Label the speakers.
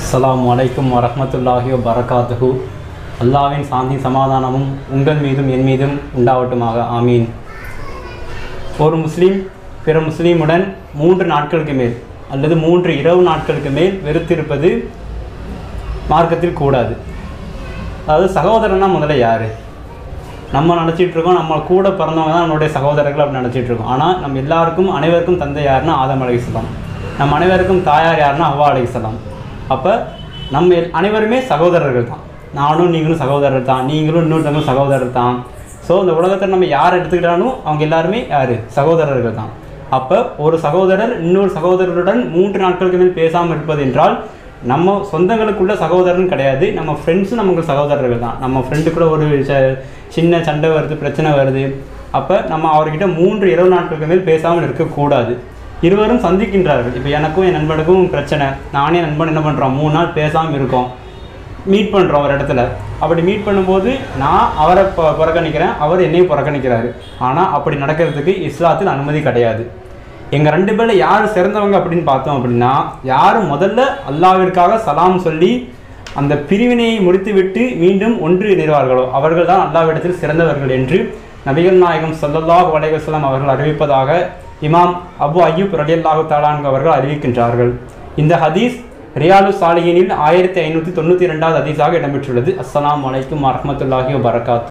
Speaker 1: அஸ்ஸலாமு அலைக்கும் வரஹ்மத்துல்லாஹி வபரகாத்துஹு அல்லாவின் சாந்தி சமாதானமும் உங்கள் மீதும் என் மீதும் உண்டாவட்டுமாக ஆமீன் ஒரு முஸ்லீம் பிற முஸ்லீமுடன் மூன்று நாட்களுக்கு மேல் அல்லது மூன்று இரவு நாட்களுக்கு மேல் வெறுத்திருப்பது மார்க்கத்தில் கூடாது அதாவது சகோதரன்னா முதல்ல யார் நம்ம நினச்சிட்டு இருக்கோம் நம்ம கூட பிறந்தவங்க தான் நம்மளுடைய சகோதரர்கள் அப்படின்னு நினச்சிட்டு இருக்கோம் ஆனால் நம்ம எல்லாருக்கும் அனைவருக்கும் தந்தை யாருன்னா ஆதம் அலைஹிஸ்ஸலாம் நம்ம அனைவருக்கும் தாயார் யாருன்னா ஹவ்வா அலைஹிஸ்ஸலாம் அப்போ நம்ம எல்- அனைவருமே சகோதரர்கள் தான் நானும் நீங்களும் சகோதரர் தான் நீங்களும் இன்னொருத்தவங்களும் சகோதரர் தான் ஸோ இந்த உலகத்தில் நம்ம யார் எடுத்துக்கிட்டாலும் அவங்க எல்லாருமே யார் சகோதரர்கள் தான் அப்போ ஒரு சகோதரர் இன்னொரு சகோதரருடன் மூன்று நாட்களுக்கு மேல் பேசாமல் இருப்பது என்றால் நம்ம சொந்தங்களுக்குள்ள சகோதரன் கிடையாது நம்ம ஃப்ரெண்ட்ஸும் நமக்கு சகோதரர்கள் தான் நம்ம ஃப்ரெண்டுக்குள்ள ஒரு ச- சின்ன சண்டை வருது பிரச்சனை வருது அப்போ நம்ம அவர்கிட்ட மூன்று இரவு நாட்களுக்கு மேல் பேசாமல் இருக்கக்கூடாது இருவரும் சந்திக்கின்றார்கள் இப்போ எனக்கும் என் நண்பனுக்கும் பிரச்சனை நானே என் நண்பன் என்ன பண்ணுறோம் மூணு நாள் பேசாமல் இருக்கோம் மீட் பண்ணுறோம் ஒரு இடத்துல அப்படி மீட் பண்ணும்போது நான் அவரை பொ- புறக்கணிக்கிறேன் அவர் என்னையும் புறக்கணிக்கிறாரு ஆனால் அப்படி நடக்கிறதுக்கு இஸ்லாத்தில் அனுமதி கிடையாது எங்கள் ரெண்டு பேரில் யார் சிறந்தவங்க அப்படின்னு பார்த்தோம் அப்படின்னா யார் முதல்ல அல்லாவிற்காக சலாம் சொல்லி அந்த பிரிவினையை முடித்துவிட்டு மீண்டும் ஒன்று இணைவார்களோ அவர்கள் தான் அல்லாவிடத்தில் சிறந்தவர்கள் என்று நபிகள் நாயகம் ஸல்லல்லாஹு அலைஹி வஸல்லம் அவர்கள் அறிவிப்பதாக இமாம் அபு அய்யூப் ரலியல்லாஹு தாலான் அவர்கள் அறிவிக்கின்றார்கள் இந்த ஹதீஸ் ரியாலு சாலிஹினில் ஆயிரத்தி ஐநூற்றி தொண்ணூற்றி ரெண்டாவது ஹதீஸாக இடம்பெற்றுள்ளது அஸ்ஸலாமு அலைக்கும் வரஹ்மத்துல்லாஹி வபரகாத்து